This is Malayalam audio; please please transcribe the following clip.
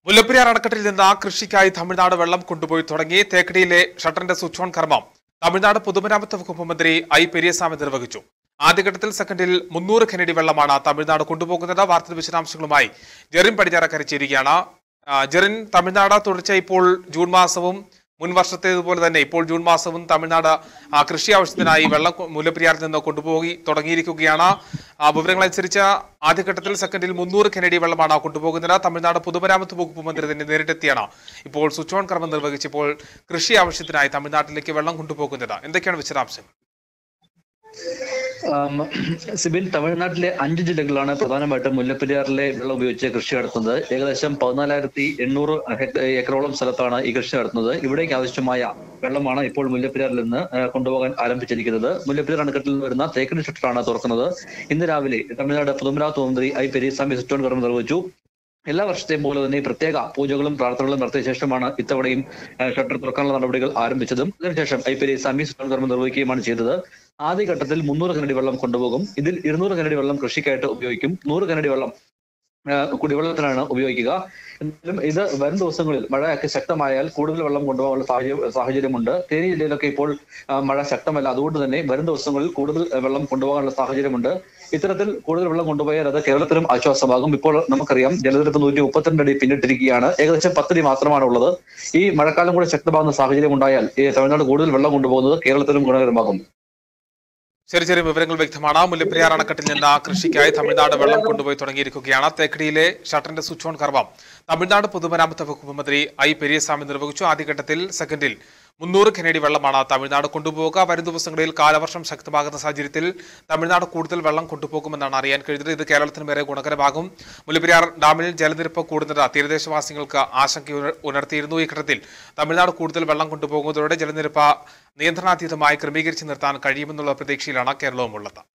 മുല്ലപ്പെരിയാർ അണക്കെട്ടിൽ നിന്ന് കൃഷിക്കായി തമിഴ്നാട് വെള്ളം കൊണ്ടുപോയി തുടങ്ങി തേക്കടിയിലെ ഷട്ടറിന്റെ സ്വിച്ച് ഓൺ കർമ്മം തമിഴ്നാട് പൊതുമരാമത്ത് വകുപ്പ് മന്ത്രി ഐ പെരിയസ്വാമി നിർവഹിച്ചു ആദ്യഘട്ടത്തിൽ സെക്കൻഡിൽ മുന്നൂറ് ഖനടി വെള്ളമാണ് തമിഴ്നാട് കൊണ്ടുപോകുന്നത് വാർത്തയുടെ വിശദാംശങ്ങളുമായി ജെറിൻ പടിഞ്ഞാറക്കര ചേരുകയാണ് ആ, ജെറിൻ തമിഴ്നാട് തുടർച്ചയായി ഇപ്പോൾ ജൂൺ മാസവും മുൻ വർഷത്തേതുപോലെ തന്നെ ഇപ്പോൾ ജൂൺ മാസവും തമിഴ്നാട് ആ, കൃഷി ആവശ്യത്തിനായി വെള്ളം കൊ- മുല്ലപ്പെരിയാറിൽ നിന്ന് കൊണ്ടുപോയി തുടങ്ങിയിരിക്കുകയാണ് ആ, വിവരങ്ങളനുസരിച്ച് ആദ്യഘട്ടത്തിൽ സെക്കൻഡിൽ മുന്നൂറ് കനേഡി വെള്ളമാണ് കൊണ്ടുപോകുന്നത് തമിഴ്നാട് പൊതുമരാമത്ത് വകുപ്പ് മന്ത്രി തന്നെ നേരിട്ടെത്തിയാണ് ഇപ്പോൾ സ്വിച്ച് ഓൺ കർമ്മം നിർവഹിച്ച് ഇപ്പോൾ കൃഷി ആവശ്യത്തിനായി തമിഴ്നാട്ടിലേക്ക് വെള്ളം കൊണ്ടുപോകുന്നത് എന്തൊക്കെയാണ് വിശദാംശങ്ങൾ ആം, സിബിൻ തമിഴ്നാട്ടിലെ അഞ്ച് ജില്ലകളിലാണ് പ്രധാനമായിട്ടും മുല്ലപ്പെരിയാറിലെ വെള്ളം ഉപയോഗിച്ച് കൃഷി നടത്തുന്നത് ഏകദേശം പതിനാലായിരത്തി എണ്ണൂറ് ഹെക്ട- ഏക്കറോളം സ്ഥലത്താണ് ഈ കൃഷി നടത്തുന്നത് ഇവിടേക്ക് ആവശ്യമായ വെള്ളമാണ് ഇപ്പോൾ മുല്ലപ്പെരിയാറിൽ നിന്ന് ആ, കൊണ്ടുപോകാൻ ആരംഭിച്ചിരിക്കുന്നത് മുല്ലപ്പെരിയാർ അണക്കെട്ടിൽ നിന്ന് വരുന്ന തേക്കടി ഷട്ടറാണ് തുറക്കുന്നത് ഇന്ന് രാവിലെ തമിഴ്നാട് പൊതുമരാമത്ത് മന്ത്രി ഐ പെരിയസ്വാമി സിസ്റ്റോൺ കർമ്മം നിർവഹിച്ചു എല്ലാ വർഷത്തെയും പോലെ തന്നെ പ്രത്യേക പൂജകളും പ്രാർത്ഥനകളും നടത്തിയ ശേഷമാണ് ഇത്തവണയും ആ, ഷട്ടർ തുറക്കാനുള്ള നടപടികൾ ആരംഭിച്ചതും അതിനുശേഷം ഐ പെരിയസ്വാമി സിസ്റ്റോൺ കർമ്മം നിർവഹിക്കുകയുമാണ് ചെയ്തത് ആദ്യഘട്ടത്തിൽ മുന്നൂറ് കനടി വെള്ളം കൊണ്ടുപോകും ഇതിൽ ഇരുന്നൂറ് കനടി വെള്ളം കൃഷിക്കായിട്ട് ഉപയോഗിക്കും നൂറ് കനടി വെള്ളം ആ, കുടിവെള്ളത്തിനാണ് ഉപയോഗിക്കുക എന്നാലും ഇത് വരും ദിവസങ്ങളിൽ മഴയൊക്കെ ശക്തമായാൽ കൂടുതൽ വെള്ളം കൊണ്ടുപോകാനുള്ള സാഹചര്യം സാഹചര്യമുണ്ട് തേനി ജില്ലയിലൊക്കെ ഇപ്പോൾ ആ, മഴ ശക്തമല്ല അതുകൊണ്ട് തന്നെ വരും ദിവസങ്ങളിൽ കൂടുതൽ ആ, വെള്ളം കൊണ്ടുപോകാനുള്ള സാഹചര്യമുണ്ട് ഇത്തരത്തിൽ കൂടുതൽ വെള്ളം കൊണ്ടുപോയാൽ അത് കേരളത്തിനും ആശ്വാസമാകും ഇപ്പോൾ നമുക്കറിയാം ജലനിരപ്പ് നൂറ്റി മുപ്പത്തിരണ്ട് അടി പിന്നിട്ടിരിക്കുകയാണ് ഏകദേശം പത്തടി മാത്രമാണ് ഉള്ളത് ഈ മഴക്കാലം കൂടെ ശക്തമാകുന്ന സാഹചര്യം ഉണ്ടായാൽ ഈ തമിഴ്നാട് കൂടുതൽ വെള്ളം കൊണ്ടുപോകുന്നത് കേരളത്തിനും ഗുണകരമാകും ചെറിയ ചെറിയ വിവരങ്ങൾ വ്യക്തമാണ് മുല്ലപ്പെരിയാർ അണക്കെട്ടിൽ നിന്ന് കൃഷിക്കായി തമിഴ്നാട് വെള്ളം കൊണ്ടുപോയി തുടങ്ങിയിരിക്കുകയാണ് തേക്കടിയിലെ ഷട്ടറിന്റെ സ്വിച്ച് ഓൺ കർമ്മം തമിഴ്നാട് പൊതുമരാമത്ത് വകുപ്പ് മന്ത്രി ഐ പെരിയസ്വാമി നിർവഹിച്ചു ആദ്യഘട്ടത്തിൽ സെക്കൻഡിൽ മുന്നൂറ് ഖനേഡി വെള്ളമാണ് തമിഴ്നാട് കൊണ്ടുപോകുക വരും ദിവസങ്ങളിൽ കാലവർഷം ശക്തമാകുന്ന സാഹചര്യത്തിൽ തമിഴ്നാട് കൂടുതൽ വെള്ളം കൊണ്ടുപോകുമെന്നാണ് അറിയാൻ കഴിഞ്ഞത് ഇത് കേരളത്തിന് വേറെ ഗുണകരമാകും മുല്ലപ്പെരിയാർ ഡാമിൽ ജലനിരപ്പ് കൂടുന്നത് തീരദേശവാസികൾക്ക് ആശങ്ക ഉണ- ഉണർത്തിയിരുന്നു ഈ ഘട്ടത്തിൽ തമിഴ്നാട് കൂടുതൽ വെള്ളം കൊണ്ടുപോകുന്നതോടെ ജലനിരപ്പ് നിയന്ത്രണാതീതമായി ക്രമീകരിച്ച് നിർത്താൻ കഴിയുമെന്നുള്ള പ്രതീക്ഷയിലാണ് കേരളവും ഉള്ളത്